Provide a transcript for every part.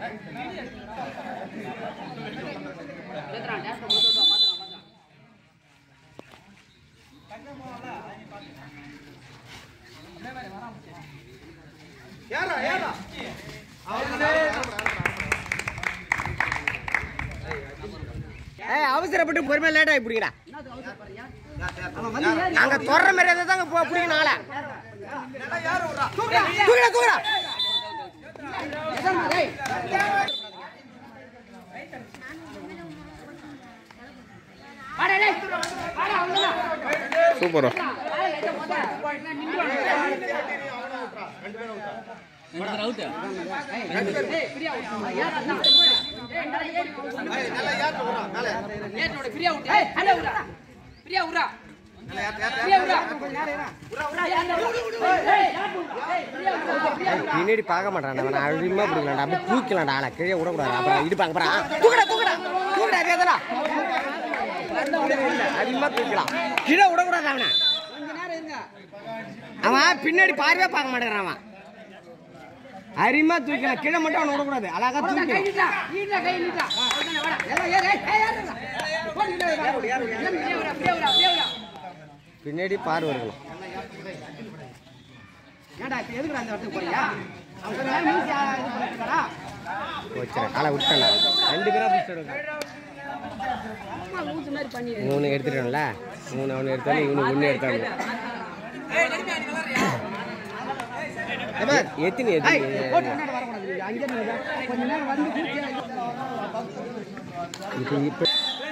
ஏய் அவசரப்பட்டு பொறுமையா லேட் ஆகி பிடிங்கடா நாங்க தொடர மாதிரி தாங்க போ பிடிக்கணும் ஆளை தூக்கிடா தூக்கிடா சூப்பரா பின்னாடி பார்க்க மாட்டான் அவன் அழிமா பிடிக்கலாம்டா அப்படி தூக்கலாம்டா ஆளை கீழே விடக்கூடாது அப்புறம் இடுப்பாங்க அப்புறம் தூக்கடா தூக்கடா தூக்கடா கேதடா அதிகமா தூக்கலாம் கீழே விடக்கூடாது அவனை அவன் பின்னாடி பார்வையா பார்க்க மாட்டேங்கிறான் அவன் அரிமா தூக்கலாம் கீழே மட்டும் அவனை விடக்கூடாது அழகா தூக்கலாம் பின்னாடி பார்வை இருக்கணும் வச்சுறேன் காலை விட்டேன்டா ரெண்டு பேரா பிடிச்சிடுங்க மூணு எடுத்துட்டோம்ல மூணு அவனு எடுத்தாலும் இவனு ஒன்று எடுத்தாங்க எத்தனை எத்தனை இப்போ இப்போ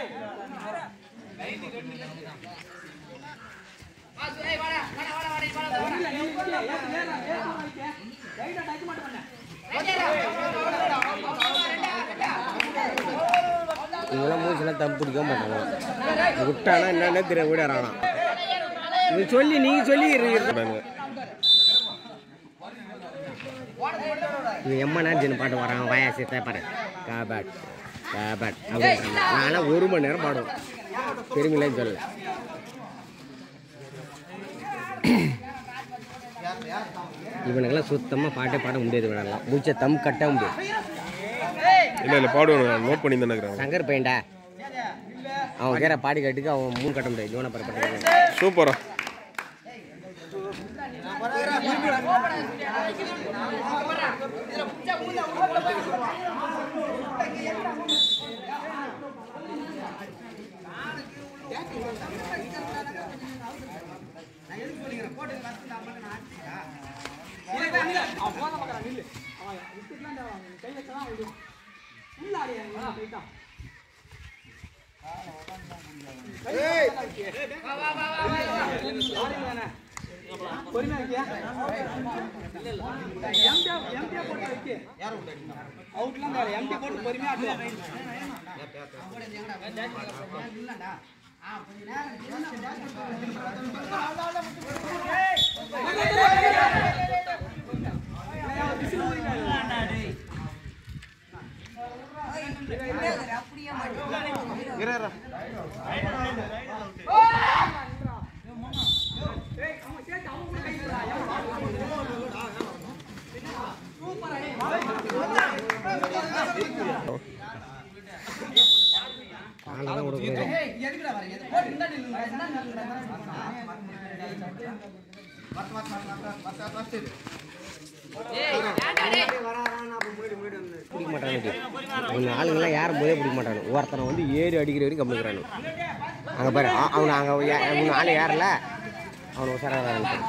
இவங்களாம் மூச்செல்லாம் தப்பு பிடிக்க மாட்டாங்க விட்டானா என்னன்னு தெரிய விடறானா இது சொல்லி நீங்க சொல்லி இருக்கிறாங்க. இது எம்ம நேரம் பாட்டு வரான் வாயா சித்த பாரு காபட் காபட் அப்படின்னு நான்லாம் ஒரு மணி நேரம் பாடுவேன் பெருமையிலேன்னு சொல்லல இவனுக்கெல்லாம் சுத்தமாக பாட்டே பாட முடியாது இவனெல்லாம் மூச்சை தம் கட்ட முடியாது இல்ல இல்ல பாடுவானு நோட் பண்ணி தானே இருக்கிறாங்க சங்கர் பையன்டா அவன் கேற பாடி கட்டுக்கு அவன் மூணு கட்ட முடியாது இவனை பரப்பட்ட சூப்பரா காலெல்லாம் விடக்கூடாது பிடிக்க மாட்டானுங்க அவங்க ஆளுங்கெல்லாம் யாரும் போதே பிடிக்க மாட்டானு ஒருத்தனை வந்து ஏறி அடிக்கிற வரைக்கும் கம்மிக்கிறானு அங்கே பாரு அ- அவனை அங்கே அவனு ஆள் ஏறல அவனை உசாராக வேறு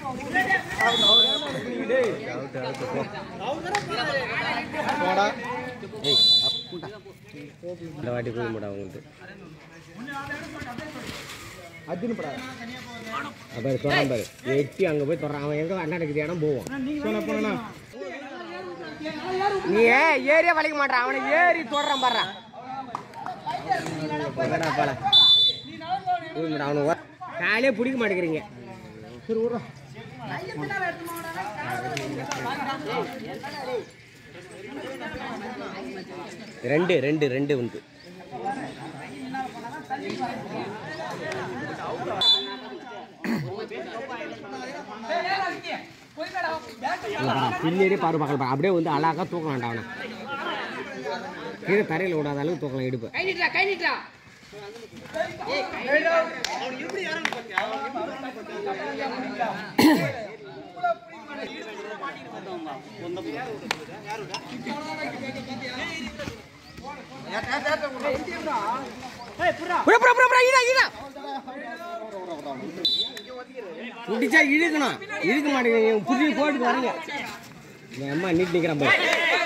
ஏய் அப்புண்டா. இந்த வாட்டி போய் மாட்டா அவங்களுக்கு பாரு சொல்றான் பாரு எட்டி அங்க போய் தொடறான் அவன் எங்க அண்ணா இருக்குது இடம் போவான் நீ ஏன் ஏரியா வலிக்க மாட்டான் அவனை ஏறி தொடறான் பாடுறான் அவனு காலையே பிடிக்க மாட்டேங்கிறீங்க சரி விட்றோம் ரெண்டு ரெண்டு ரெண்டு வந்து பின்னாடியே பாரு பார்க்கல அப்படியே வந்து அழகா தூக்க வேண்டாம் அவனை கீழே தரையில் விடாத அளவுக்கு தூக்கலாம் இடுப்பு கை நீட்டா கை நீட்டா புறா, புறா, புறா, புறா, ஈடா, ஈடா. பிடிச்சா இழுக்கணும் இழுக்க மாட்டேங்குது புடிச்சு போட்டு வரீங்க என் அம்மா நீட் நிற்கிறான் பாரு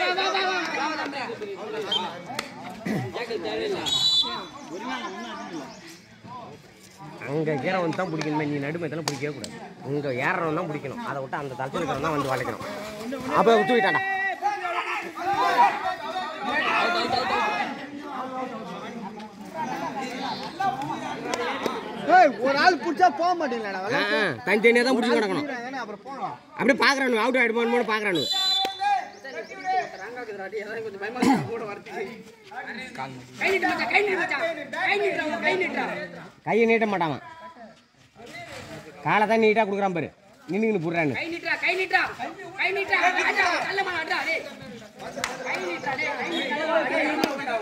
அங்கே கீரவன் தான் பிடிக்கணுமே நீ நடுமத்தெல்லாம் பிடிக்கவே கூடாது இங்கே ஏறவன் தான் பிடிக்கணும் அதை விட்டு அந்த தளத்தில் இருக்கிறவன் தான் வந்து வளைக்கணும் அப்போ தூக்கிட்டாண்டா ஒரு ஆள் பிடிச்சா போக மாட்டீங்களாடா ஆ ஆ, தனித்தனியாக தான் பிடிச்சி கிடக்கணும் ஏன்னா அப்புறம் போகலாம் அப்படியே பார்க்குறானு அவுட் ஆகிடுமான்னு பார்க்குறானு கை நீட்டு மச்சான் கை நீட்டு மச்சான் கை நீட்டா கை நீட்டா கையை நீட்ட மாட்டான் காலை தான் நீட்டாக கொடுக்குறான் பாரு நின்றுக்கின்னு போடுறான்னு கை நீட்டா கை நீட்டா கை நீட்டா அடா நல்ல அடா டேய் கை நீட்டா டேய் கை நீட்டா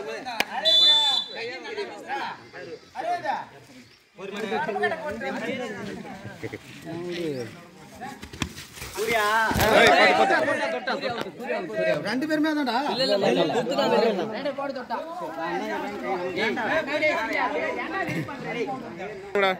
ரெண்டு பேருமே தான்டா போடு தொட்டா என்னடா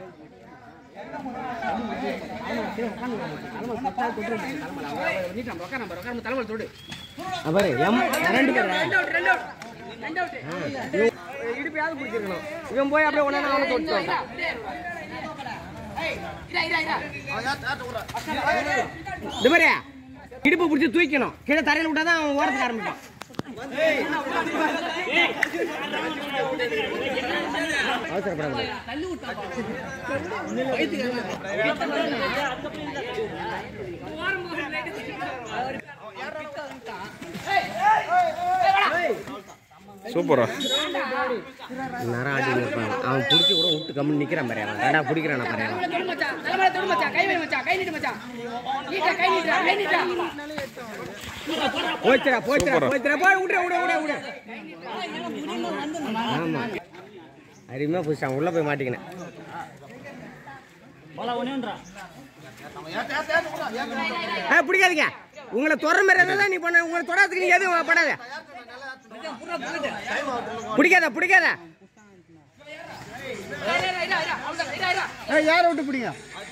நீட்டா உட்கார நம்பர் உட்கார தலைமையில் தொடு பாரு எம் ரெண்டு பேர் ரெண்டு அவுட் ரெண்டு அவுட் ரெண்டு அவுட் இடுப்பையாவது பிடிச்சிருக்கணும் இவன் போய் அப்படியே உடனே அவனை தொட்டு வந்தான் இரா இரா இரா இந்த பாரு இடுப்பை பிடிச்சி தூக்கணும் கீழே தரையில் விட்டா தான் அவன் ஓரத்துக்கு ஆரம்பிப்பான் அவசரப்படாது சூப்பரா நேரம் ஆடி இருப்பான் அவன் பிடிச்சி கூட விட்டு கம்மி நிற்கிறான் பாரு அவன் ஏடா பிடிக்கிறான் பாரு அவன். தொடு மச்சான் தலைமையில் தொடு மச்சான் கை வை மச்சான் கை நீட்டு மச்சான் நீட்டா கை நீட்டா கை நீட்டா போச்சுடா போச்சுடா போச்சுடா போய் விடு விடு விடு விடு ஆமா அருமையாக புதுசான் உள்ளே போய் மாட்டிக்கினேன் ஆ பிடிக்காதீங்க உங்களை தொடர மாதிரி இருந்தா நீ பண்ண உங்களை தொடாததுக்கு நீ எதுவும் படாத பிடிக்காத பிடிக்காத இரா இரா இரா அவுட் இரா இரா ஏய் யாரை விட்டு பிடிங்க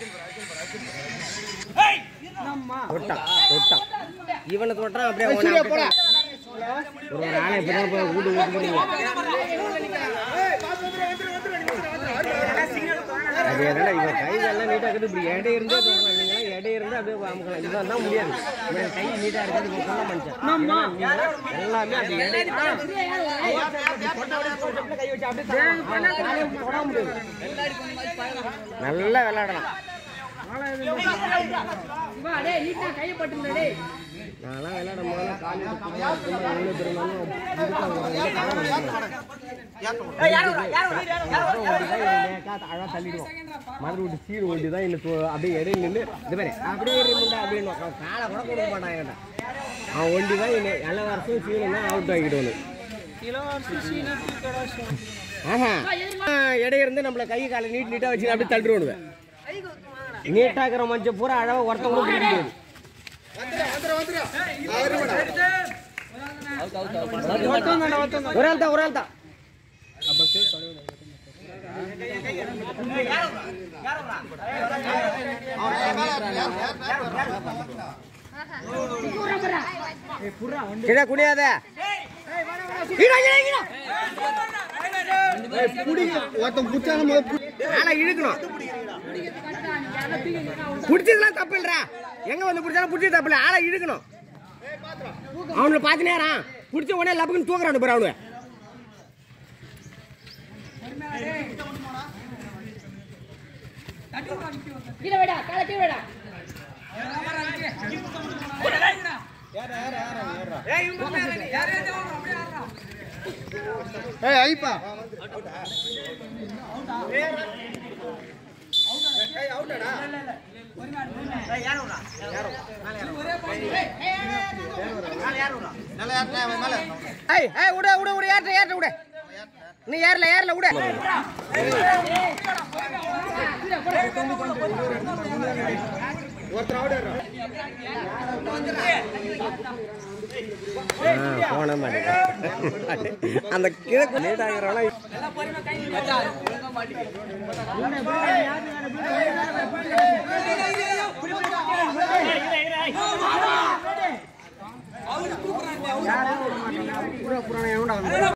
தொட்டான் தொட்டான் இவனை தொட்டான் அப்படியே அவனை விட்டுட்டான். ஒரு ஒரு ஆளை இப்போ தான் போய் வீட்டு வீட்டு போடுங்க அது என்னடா இவன் கை எல்லாம் நீட்டாக இருக்குது இப்படி எடை இருந்தே தோணலாம் இல்லைங்களா எடை இருந்து அப்படியே அமுக்கலாம் இதுதான் தான் முடியாது இவன் கை நீட்டாக இருக்குது இவன் சொல்ல மனுஷன் எல்லாமே அப்படி எடை நல்லா விளையாடலாம் வா டேய் நீட்டா கையை பட்டுங்க டேய் நான்லாம் விளையாடும் போது காலேஜ் சும்மா இருக்கும்போது எவ்வளோ பெருமாளும் அழகாக தள்ளிடுவோம் மதுரை விட்டு சீடு ஓட்டி தான் இன்னும் அப்படியே இடையில நின்று இது மாதிரி அப்படியே இருமுண்டா அப்படின்னு அவன் காலை கூட கொடுக்க மாட்டான் என்கிட்ட அவன் ஒண்டி தான் என்ன எல்லா வருஷமும் சீடு தான் அவுட் ஆகிடுவோம் ஆஹா இடையே இருந்து நம்மள கை காலை நீட் நீட்டாக வச்சு அப்படியே தள்ளிடுவோம் நீட்டாக இருக்கிற மஞ்சள் பூரா அழகாக ஒருத்தன் கூட பிடிக்க முடியாது ஒரு ஆள் தான் ஒரு ஆள் தான் கிடா குனியாத இடா, இடா, இடா. பிடிங்க ஒருத்தன் பிடிச்சாலும் முதல்ல பிடி- ஆனா இழுக்கணும் பிடிச்சதுலாம் தப்பு இல்லடா எங்க வந்து பிடிச்சாலும் பிடிச்சது தப்பு இல்லை ஆளை இழுக்கணும் அவனை பார்த்து நேரம் பிடிச்ச உடனே லப்புக்குன்னு தூக்குறானு பாரு அவனு கீழே வைடா காலை கீழே வைடா ஏய் ஐப்பா ஏய் ஏய் விடு விடு விடு ஏற்ற ஏற்ற விடு நீ ஏறல ஏறல விடு போன மாட்டேன் அந்த கிழக்கு லேட் ஆகிறவனா